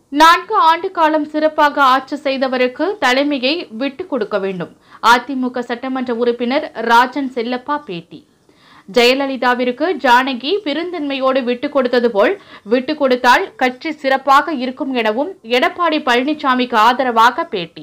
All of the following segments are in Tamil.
நான்கு ஆண்டு காலம் சிறப்பாக ஆட்சி செய்தவருக்கு தலைமையை விட்டுக் கொடுக்க வேண்டும் அதிமுக சட்டமன்ற உறுப்பினர் ராஜன் செல்லப்பா பேட்டி ஜெயலலிதாவிற்கு ஜானகி பெருந்தன்மையோடு விட்டுக் கொடுத்தது போல் விட்டுக் கொடுத்தால் கட்சி சிறப்பாக இருக்கும் எனவும் எடப்பாடி பழனிசாமிக்கு ஆதரவாக பேட்டி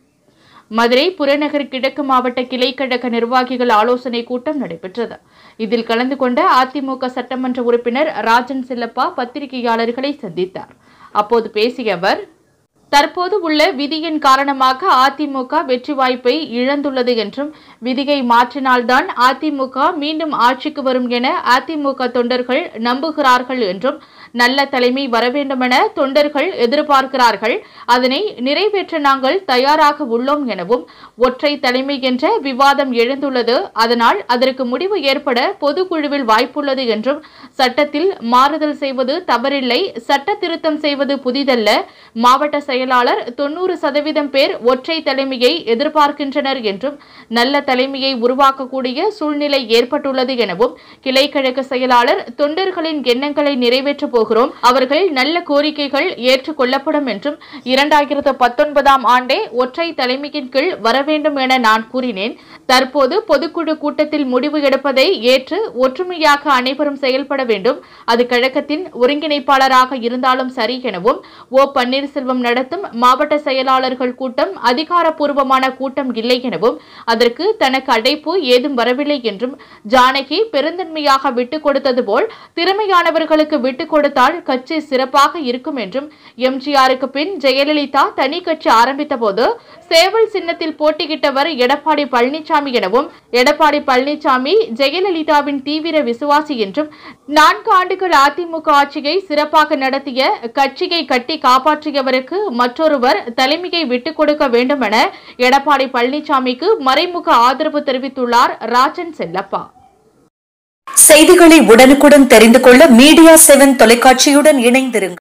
மதுரை புறநகர் கிழக்கு மாவட்ட கிளை கழக நிர்வாகிகள் ஆலோசனை கூட்டம் நடைபெற்றது இதில் கலந்து கொண்ட அதிமுக சட்டமன்ற உறுப்பினர் ராஜன் செல்லப்பா பத்திரிகையாளர்களை சந்தித்தார் அப்போது பேசிய அவர் தற்போது உள்ள விதியின் காரணமாக அதிமுக வெற்றி வாய்ப்பை இழந்துள்ளது என்றும் விதியை மாற்றினால்தான் அதிமுக மீண்டும் ஆட்சிக்கு வரும் என அதிமுக தொண்டர்கள் நம்புகிறார்கள் என்றும் நல்ல தலைமை வர வேண்டுமென தொண்டர்கள் எதிர்பார்க்கிறார்கள் அதனை நிறைவேற்ற நாங்கள் தயாராக உள்ளோம் எனவும் ஒற்றை தலைமை என்ற விவாதம் எழுந்துள்ளது அதனால் அதற்கு முடிவு ஏற்பட பொதுக்குழுவில் வாய்ப்புள்ளது என்றும் சட்டத்தில் மாறுதல் செய்வது தவறில்லை சட்ட திருத்தம் செய்வது புதிதல்ல மாவட்ட செயலாளர் தொன்னூறு சதவீதம் பேர் ஒற்றை தலைமையை எதிர்பார்க்கின்றனர் என்றும் நல்ல தலைமையை உருவாக்கக்கூடிய சூழ்நிலை ஏற்பட்டுள்ளது எனவும் கிளைக்கழக செயலாளர் தொண்டர்களின் எண்ணங்களை நிறைவேற்றப் போகிறோம் அவர்கள் நல்ல கோரிக்கைகள் ஏற்றுக்கொள்ளப்படும் என்றும் இரண்டாயிரத்து பத்தொன்பதாம் ஆண்டே ஒற்றை தலைமையின் கீழ் வர வேண்டும் என நான் கூறினேன் தற்போது பொதுக்குழு கூட்டத்தில் முடிவு எடுப்பதை ஏற்று ஒற்றுமையாக அனைவரும் செயல்பட வேண்டும் அது கழகத்தின் ஒருங்கிணைப்பாளராக இருந்தாலும் சரி எனவும் ஓ பன்னீர்செல்வம் நடத்தும் மாவட்ட செயலாளர்கள் கூட்டம் அதிகாரப்பூர்வமான கூட்டம் இல்லை எனவும் அதற்கு தனக்கு அழைப்பு ஏதும் வரவில்லை என்றும் ஜானகி பெருந்தன்மையாக விட்டுக் கொடுத்தது போல் திறமையானவர்களுக்கு விட்டுக் கொடுத்தால் கட்சி சிறப்பாக இருக்கும் என்றும் எம்ஜிஆருக்கு பின் ஜெயலலிதா தனி கட்சி ஆரம்பித்த போது சேவல் சின்னத்தில் போட்டியிட்டவர் எடப்பாடி பழனிசாமி எனவும் எடப்பாடி பழனிசாமி ஜெயலலிதாவின் தீவிர விசுவாசி என்றும் நான்கு ஆண்டுகள் அதிமுக ஆட்சியை சிறப்பாக நடத்திய கட்சியை கட்டி காப்பாற்றியவருக்கு மற்றொருவர் தலைமையை விட்டுக் கொடுக்க வேண்டும் என எடப்பாடி பழனிசாமிக்கு மறைமுக ஆதரவு தெரிவித்துள்ளார் ராஜன் செல்லப்பா செய்திகளை உடனுக்குடன் தெரிந்து கொள்ள மீடியா செவன் தொலைக்காட்சியுடன் இணைந்திருங்கள்